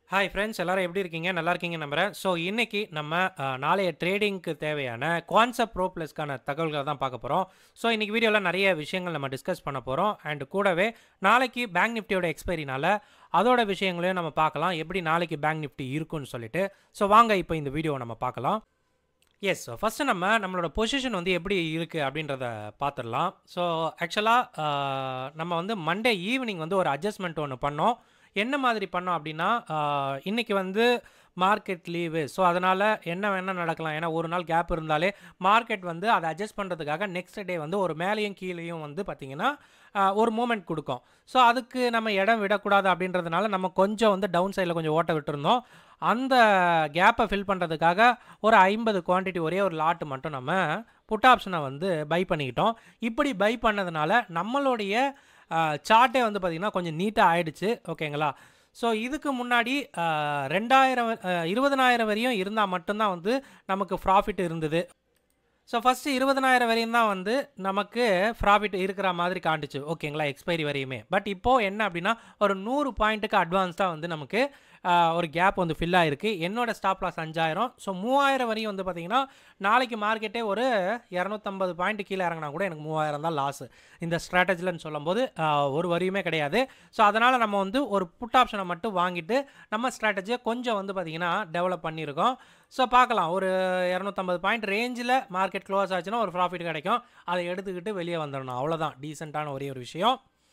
hi friends எல்லாரும் எப்படி இருக்கீங்க நல்லா இருக்கீங்க நம்புறேன் ஸோ இன்னைக்கு நம்ம அஹ், நாளைய ட்ரேடிங்க்கு தேவையான குவான்செப்ட் ப்ரோ ப்ளஸ்க்கான தகவல்களை தான் பார்க்க போகிறோம் ஸோ இன்னைக்கு வீடியோவில் நிறைய விஷயங்கள் நம்ம டிஸ்கஸ் பண்ண போகிறோம் அண்ட் கூடவே நாளைக்கு பேங்க் நிஃப்டியோட எக்ஸ்பைரினால அதோட விஷயங்களையும் நம்ம பார்க்கலாம் எப்படி நாளைக்கு பேங்க் நிஃப்டி இருக்குன்னு சொல்லிட்டு ஸோ வாங்க இப்போ இந்த வீடியோவை நம்ம பார்க்கலாம் எஸ் ஃபஸ்ட்டு நம்ம நம்மளோட பொசிஷன் வந்து எப்படி இருக்குது அப்படின்றத பார்த்துடலாம் ஸோ ஆக்சுவலாக நம்ம வந்து மண்டே ஈவினிங் வந்து ஒரு அட்ஜஸ்ட்மெண்ட் ஒன்று பண்ணோம் என்ன மாதிரி பண்ணோம் அப்படின்னா ஆஹ், இன்னைக்கு வந்து மார்க்கெட் லீவு ஸோ அதனால் என்ன வேணால் நடக்கலாம் ஏன்னா ஒரு நாள் கேப் இருந்தாலே மார்க்கெட் வந்து அதை அட்ஜஸ்ட் பண்ணுறதுக்காக நெக்ஸ்ட் டே வந்து ஒரு மேலேயும் கீழேயும் வந்து பார்த்திங்கன்னா ஆஹ், ஒரு மூமெண்ட் கொடுக்கும் ஸோ அதுக்கு நம்ம இடம் விடக்கூடாது அப்படின்றதுனால நம்ம கொஞ்சம் வந்து டவுன் சைடில் கொஞ்சம் ஓட்ட விட்டுருந்தோம் அந்த கேப்பை ஃபில் பண்ணுறதுக்காக ஒரு ஐம்பது குவான்டிட்டி ஒரே ஒரு லாட்டு மட்டும் நம்ம புட் ஆப்ஷனை வந்து பை பண்ணிக்கிட்டோம் இப்படி பை பண்ணதுனால நம்மளுடைய சார்ட்டே வந்து பார்த்திங்கன்னா கொஞ்சம் நீட்டாக ஆயிடுச்சு ஓகேங்களா ஸோ இதுக்கு முன்னாடி ஆஹ், ரெண்டாயிரம் ஆஹ், இருபதனாயிரம் வரையும் இருந்தால் மட்டும்தான் வந்து நமக்கு ப்ராஃபிட் இருந்தது ஸோ ஃபஸ்ட்டு இருபதனாயிரம் வரையும் தான் வந்து நமக்கு ப்ராஃபிட் இருக்கிற மாதிரி காட்டுச்சு ஓகேங்களா எக்ஸ்பைரி வரையுமே பட் இப்போது என்ன அப்படின்னா ஒரு நூறு பாயிண்ட்டுக்கு அட்வான்ஸ்டாக வந்து நமக்கு ஆஹ், ஒரு கேப் வந்து ஃபில் ஆகிருக்கு என்னோட ஸ்டாப் லாஸ் அஞ்சாயிரம் ஸோ மூவாயிரம் வரையும் வந்து பார்த்திங்கன்னா நாளைக்கு மார்க்கெட்டே ஒரு இரநூத்தம்பது பாயிண்ட் கீழே இறங்கினா கூட எனக்கு மூவாயிரம் தான் லாஸ் இந்த ஸ்ட்ராட்டஜிலன்னு சொல்லும்போது ஆஹ், ஒரு வரியுமே கிடையாது ஸோ அதனால் நம்ம வந்து ஒரு புட் ஆப்ஷனை மட்டும் வாங்கிட்டு நம்ம ஸ்ட்ராட்டஜியை கொஞ்சம் வந்து பார்த்திங்கன்னா டெவலப் பண்ணியிருக்கோம் ஸோ பார்க்கலாம் ஒரு இரநூத்தம்பது பாயிண்ட் ரேஞ்சில் மார்க்கெட் க்ளோஸ் ஆச்சுன்னா ஒரு ப்ராஃபிட் கிடைக்கும் அதை எடுத்துக்கிட்டு வெளியே வந்துடணும் அவ்வளோதான் டீசெண்டான ஒரே ஒரு விஷயம்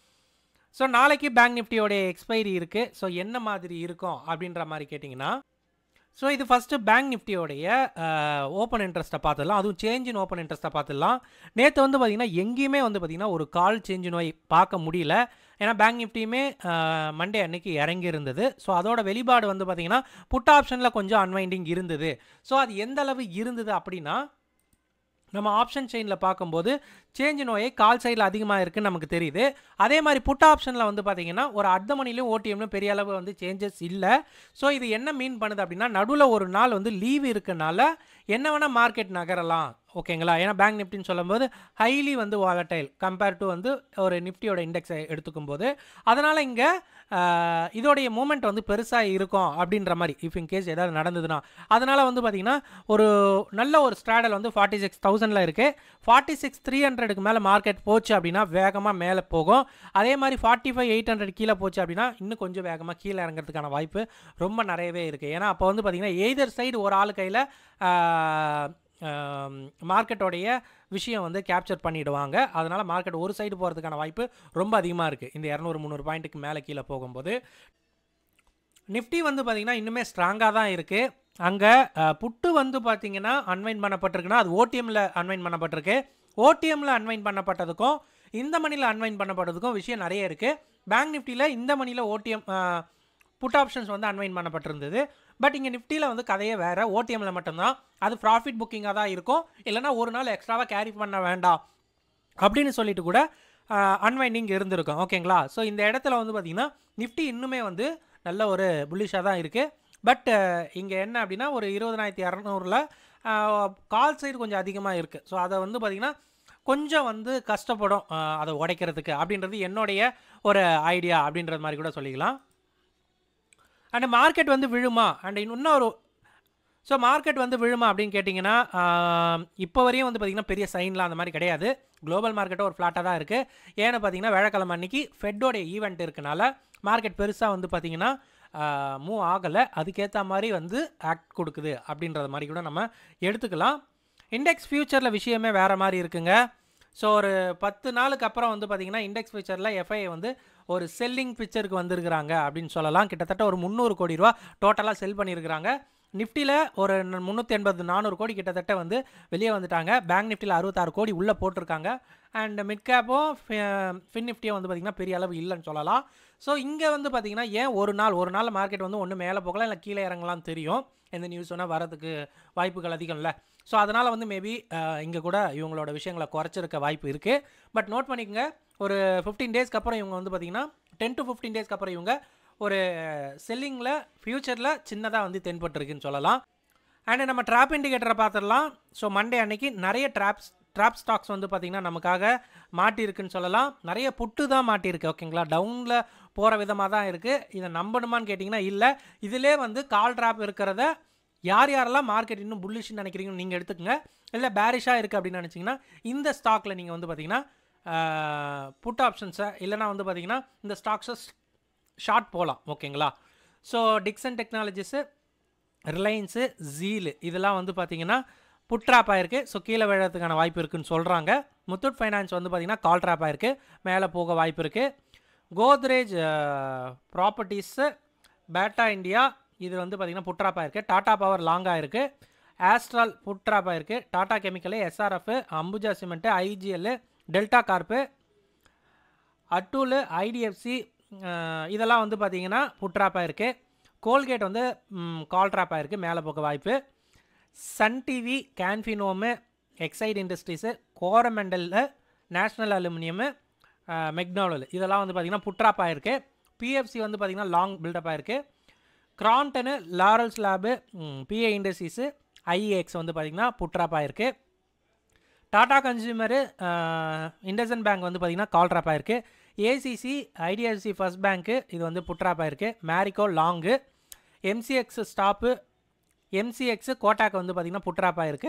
ஸோ நாளைக்கு பேங்க் நிஃப்டியோடைய எக்ஸ்பைரி இருக்குது ஸோ என்ன மாதிரி இருக்கும் அப்படின்ற மாதிரி கேட்டிங்கன்னா ஸோ இது ஃபஸ்ட்டு பேங்க் நிஃப்டியோடைய ஓப்பன் இன்ட்ரெஸ்ட்டை பார்த்துடலாம் அதுவும் சேஞ்ச் இன் ஓப்பன் இன்ட்ரெஸ்ட்டை பார்த்துடலாம் நேற்று வந்து பார்த்திங்கன்னா எங்கேயுமே வந்து பார்த்திங்கன்னா ஒரு கால் சேஞ்ச் நோய் பார்க்க முடியல ஏன்னா பேங்க் நிஃப்டியுமே மண்டே அன்னைக்கு இறங்கி இருந்தது ஸோ அதோட வெளிப்பாடு வந்து பார்த்திங்கன்னா புட் ஆப்ஷனில் கொஞ்சம் அன்வைண்டிங் இருந்தது ஸோ அது எந்த அளவு இருந்தது அப்படின்னா நம்ம ஆப்ஷன் செயினில் பார்க்கும்போது சேஞ்ச் நோயை கால் சைடில் அதிகமாக இருக்குன்னு நமக்கு தெரியுது அதே மாதிரி புட் ஆப்ஷனில் வந்து பார்த்தீங்கன்னா ஒரு அர்த்த மணிலையும் ஓடிஎம்லையும் பெரிய அளவு வந்து சேஞ்சஸ் இல்லை ஸோ இது என்ன மீன் பண்ணுது அப்படின்னா நடுவில் ஒரு நாள் வந்து லீவ் இருக்கனால என்ன வேணால் மார்க்கெட் நகரலாம் ஓகேங்களா ஏன்னா பேங்க் நிஃப்டின்னு சொல்லும்போது ஹைலி வந்து வாலட்டைல் கம்பேர் டு வந்து ஒரு நிஃப்டியோட இண்டெக்ஸை எடுத்துக்கும் போது அதனால் இங்கே இதோடைய மூமெண்ட் வந்து பெருசாக இருக்கும் அப்படின்ற மாதிரி இஃப் இன் கேஸ் ஏதாவது நடந்ததுன்னா அதனால் வந்து பார்த்திங்கன்னா ஒரு நல்ல ஒரு ஸ்ட்ராடல் வந்து ஃபார்ட்டி சிக்ஸ் தௌசண்டில் இருக்குது ஃபார்ட்டி சிக்ஸ் த்ரீ ஹண்ட்ரடுக்கு மேலே மார்க்கெட் போச்சு அப்படின்னா வேகமாக மேலே போகும் அதே மாதிரி ஃபார்ட்டி ஃபைவ் எயிட் ஹண்ட்ரட் கீழே போச்சு அப்படின்னா இன்னும் கொஞ்சம் வேகமாக கீழே இறங்குறதுக்கான வாய்ப்பு ரொம்ப நிறையவே இருக்குது ஏன்னா அப்போ வந்து பார்த்திங்கன்னா எய்தர் சைடு ஒரு ஆள் கையில் மார்க்கெட்டோடைய விஷயம் வந்து கேப்சர் பண்ணிடுவாங்க அதனால் மார்க்கெட் ஒரு சைடு போகிறதுக்கான வாய்ப்பு ரொம்ப அதிகமாக இருக்குது இந்த இரநூறு முந்நூறு பாயிண்ட்டுக்கு மேலே கீழே போகும்போது நிஃப்டி வந்து பார்த்திங்கன்னா இன்னுமே ஸ்ட்ராங்காக தான் இருக்குது அங்கே புட்டு வந்து பார்த்தீங்கன்னா அன்வைன் பண்ணப்பட்டிருக்குன்னா அது ஓடிஎம்மில் அன்வைன் பண்ணப்பட்டிருக்கு ஓடிஎம்மில் அன்வைன் பண்ணப்பட்டதுக்கும் இந்த மணியில் அன்வைன் பண்ணப்பட்டதுக்கும் விஷயம் நிறைய இருக்குது பேங்க் நிஃப்டியில் இந்த மணியில் ஓடிஎம் புட் ஆப்ஷன்ஸ் வந்து அன்வைன் பண்ணப்பட்டிருந்தது பட் இங்கே நிஃப்டியில் வந்து கதையே வேறு ஓடிஎம்மில் மட்டும்தான் அது ப்ராஃபிட் புக்கிங்காக தான் இருக்கும் இல்லைனா ஒரு நாள் எக்ஸ்ட்ராவாக கேரி பண்ண வேண்டாம் அப்படின்னு சொல்லிட்டு கூட அன்வைண்டிங் இருந்திருக்கும் ஓகேங்களா ஸோ இந்த இடத்துல வந்து பார்த்திங்கன்னா நிஃப்டி இன்னுமே வந்து நல்ல ஒரு புல்லிஷாக தான் இருக்குது பட் இங்கே என்ன அப்படின்னா ஒரு இருபதனாயிரத்தி இரநூறுல கால் சைடு கொஞ்சம் அதிகமாக இருக்குது ஸோ அதை வந்து பார்த்திங்கன்னா கொஞ்சம் வந்து கஷ்டப்படும் ஆஹ், அதை உடைக்கிறதுக்கு அப்படின்றது என்னுடைய ஒரு ஐடியா அப்படின்றது மாதிரி கூட சொல்லிக்கலாம் அண்ட் மார்க்கெட் வந்து விழுமா அண்ட் இன்னொரு ஸோ மார்க்கெட் வந்து விழுமா அப்படின்னு கேட்டிங்கன்னா ஆஹ், இப்போ வரையும் வந்து பார்த்திங்கன்னா பெரிய சைன்லாம் அந்த மாதிரி கிடையாது குளோபல் மார்க்கெட்டும் ஒரு ஃப்ளாட்டாக தான் இருக்குது ஏன்னு பார்த்தீங்கன்னா வேலைக்கிழமை அன்னைக்கு ஃபெட்டோடைய ஈவெண்ட் இருக்கனால மார்க்கெட் பெருசாக வந்து பார்த்திங்கன்னா மூவ் ஆகலை அதுக்கேற்ற மாதிரி வந்து ஆக்ட் கொடுக்குது அப்படின்றத மாதிரி கூட நம்ம எடுத்துக்கலாம் இண்டெக்ஸ் ஃபியூச்சரில் விஷயமே வேறு மாதிரி இருக்குங்க ஸோ ஒரு பத்து நாளுக்கு அப்புறம் வந்து பார்த்திங்கன்னா இண்டெக்ஸ் ஃபியூச்சரில் எஃப்ஐ வந்து ஒரு செல்லிங் பிக்சருக்கு வந்திருக்கிறாங்க அப்படின்னு சொல்லலாம் கிட்டத்தட்ட ஒரு முந்நூறு கோடி ரூபா டோட்டலாக செல் பண்ணியிருக்கிறாங்க நிஃப்டியில் ஒரு முந்நூற்றி எண்பது நானூறு கோடி கிட்டத்தட்ட வந்து வெளியே வந்துட்டாங்க பேங்க் நிஃப்டியில் அறுபத்தாறு கோடி உள்ளே போட்டிருக்காங்க அண்ட் மிட் கேப்பும் ஃபின் நிஃப்டியும் வந்து பார்த்திங்கன்னா பெரிய அளவு இல்லைன்னு சொல்லலாம் ஸோ இங்கே வந்து பார்த்திங்கன்னா ஏன் ஒரு நாள் ஒரு நாள் மார்க்கெட் வந்து ஒன்று மேலே போகலாம் இல்லை கீழே இறங்கலாம் தெரியும் எந்த நியூஸ் வேணால் வரதுக்கு வாய்ப்புகள் அதிகம் இல்லை ஸோ அதனால் வந்து மேபி இங்கே கூட இவங்களோட விஷயங்களை குறைச்சிருக்க வாய்ப்பு இருக்குது பட் நோட் பண்ணிக்கோங்க ஒரு ஃபிஃப்டீன் டேஸ்க்கு அப்புறம் இவங்க வந்து பார்த்திங்கன்னா டென் டு ஃபிஃப்டீன் டேஸ்க்கு அப்புறம் இவங்க ஒரு செல்லிங்கில் ஃப்யூச்சரில் சின்னதாக வந்து தென்பட்டுருக்குன்னு சொல்லலாம் அண்ட் நம்ம ட்ராப் இண்டிகேட்டரை பார்த்துடலாம் ஸோ மண்டே அன்னைக்கு நிறைய ட்ராப்ஸ் ட்ராப் ஸ்டாக்ஸ் வந்து பார்த்திங்கன்னா நமக்காக மாட்டியிருக்குன்னு சொல்லலாம் நிறைய புட்டு தான் மாட்டியிருக்கு ஓகேங்களா டவுனில் போகிற விதமாக தான் இருக்குது இதை நம்பணுமான்னு கேட்டிங்கன்னா இல்லை இதிலே வந்து கால் ட்ராப் இருக்கிறத யார் யாரெல்லாம் மார்க்கெட் இன்னும் புல்லிஷ்னு நினைக்கிறீங்கன்னு நீங்கள் எடுத்துக்கங்க இல்லை பேரிஷாக இருக்குது அப்படின்னு நினச்சிங்கன்னா இந்த ஸ்டாக்கில் நீங்கள் வந்து பார்த்தீங்கன்னா புட் ஆப்ஷன்ஸை இல்லைனா வந்து பார்த்தீங்கன்னா இந்த ஸ்டாக்ஸை ஷார்ட் போகலாம் ஓகேங்களா ஸோ டிக்சன் டெக்னாலஜிஸு ரிலையன்ஸு ஜீலு இதெல்லாம் வந்து பார்த்தீங்கன்னா புட் ட்ராப் ஆயிருக்கு ஸோ கீழே விழறதுக்கான வாய்ப்பு இருக்குன்னு சொல்கிறாங்க முத்தூட் ஃபைனான்ஸ் வந்து பார்த்தீங்கன்னா கால் ட்ராப் ஆயிருக்கு மேலே போக வாய்ப்பு இருக்குது கோத்ரேஜ் ப்ராப்பர்ட்டிஸு பேட்டா இந்தியா இது வந்து பார்த்திங்கன்னா புட் ட்ராப் ஆயிருக்கு டாடா பவர் லாங்காக இருக்குது ஆஸ்ட்ரால் புட் ட்ராப் ஆயிருக்கு Tata chemical SRF Ambuja cement IGL delta corp Atul IDFC இதெல்லாம் வந்து பார்த்தீங்கன்னா புட் ட்ராப் ஆயிருக்கு கோல்கேட் வந்து கால் ட்ராப் ஆயிருக்கு மேலே போக வாய்ப்பு Sun TV Can Fin Home Exide industries கோரமெண்டலில் நேஷ்னல் அலுமினியமு மெக்னாவல் இதெல்லாம் வந்து பார்த்திங்கன்னா புட்ராப் ஆயிருக்கு பிஎஃப்சி வந்து பார்த்திங்கன்னா லாங் பில்டப் ஆயிருக்கு Crompton Laurus lab PI industries IEX வந்து பார்த்திங்கன்னா புட்ராப் ஆயிருக்கு டாடா கன்சியூமரு இண்டசன் பேங்க் வந்து பார்த்திங்கன்னா கால் ட்ராப் ஆயிருக்கு ஏசிசி ஐடிஎஃப்சி ஃபர்ஸ்ட் பேங்க்கு இது வந்து புட்ராப் ஆயிருக்கு Marico long MCX stop MCX Kotak வந்து பார்த்திங்கன்னா புட்ராப் ஆயிருக்கு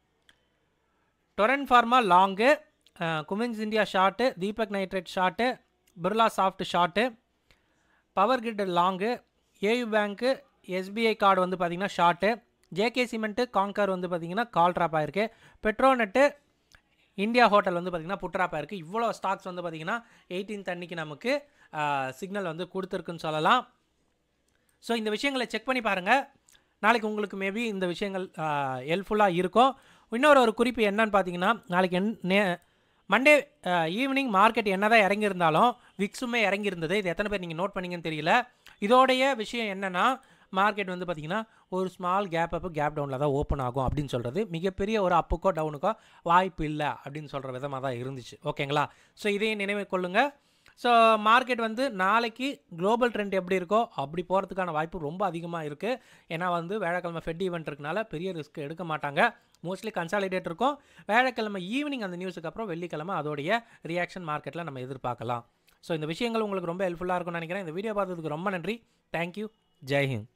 Torrent pharma long Cummins India short Deepak nitrate short Birla soft short power grid long AU bank SBI card வந்து பார்த்திங்கன்னா ஷார்ட்டு ஜேகே சிமெண்ட்டு காங்கர் வந்து பார்த்திங்கன்னா கால் ட்ராப் ஆயிருக்கு பெட்ரோநெட்டு இந்தியா ஹோட்டல் வந்து பார்த்திங்கன்னா புட்ராப் ஆயிருக்கு இவ்வளோ ஸ்டாக்ஸ் வந்து பார்த்திங்கன்னா எயிட்டீன்த் அன்னைக்கு நமக்கு சிக்னல் வந்து கொடுத்துருக்குன்னு சொல்லலாம் ஸோ இந்த விஷயங்களை செக் பண்ணி பாருங்கள் நாளைக்கு உங்களுக்கு மேபி இந்த விஷயங்கள் ஹெல்ப்ஃபுல்லாக இருக்கும் இன்னொரு ஒரு குறிப்பு என்னன்னு பார்த்தீங்கன்னா நாளைக்கு என் நே மண்டே ஈவினிங் மார்க்கெட் என்ன தான் இறங்கியிருந்தாலும் விக்ஸுமே இறங்கியிருந்தது இது எத்தனை பேர் நீங்கள் நோட் பண்ணீங்கன்னு தெரியல இதோடைய விஷயம் என்னென்னா மார்க்கெட் வந்து பார்த்திங்கன்னா ஒரு ஸ்மால் கேப் அப்பு கேப் டவுனில் தான் ஓப்பன் ஆகும் அப்படின்னு சொல்கிறது மிகப்பெரிய ஒரு அப்புக்கோ டவுனுக்கோ வாய்ப்பு இல்லை அப்படின்னு சொல்கிற விதமாக தான் இருந்துச்சு ஓகேங்களா ஸோ இதையும் நினைவு கொள்ளுங்கள் ஸோ மார்க்கெட் வந்து நாளைக்கு குளோபல் ட்ரெண்ட் எப்படி இருக்கோ அப்படி போகிறதுக்கான வாய்ப்பு ரொம்ப அதிகமாக இருக்குது ஏன்னா வந்து வேலைக்கிழமை ஃபெட் ஈவெண்ட் இருக்கனால பெரிய ரிஸ்க் எடுக்க மாட்டாங்க மோஸ்ட்லி கன்சாலிடேட் இருக்கும் வேலைக்கிழமை ஈவினிங் அந்த நியூஸுக்கு அப்புறம் வெள்ளிக்கிழமை அதோடைய ரியாக்ஷன் மார்க்கெட்டில் நம்ம எதிர்பார்க்கலாம் ஸோ இந்த விஷயங்கள் உங்களுக்கு ரொம்ப ஹெல்ப்ஃபுல்லாக இருக்கும்னு நினைக்கிறேன் இந்த வீடியோ பார்த்ததுக்கு ரொம்ப நன்றி தேங்க்யூ ஜெய்ஹிந்த்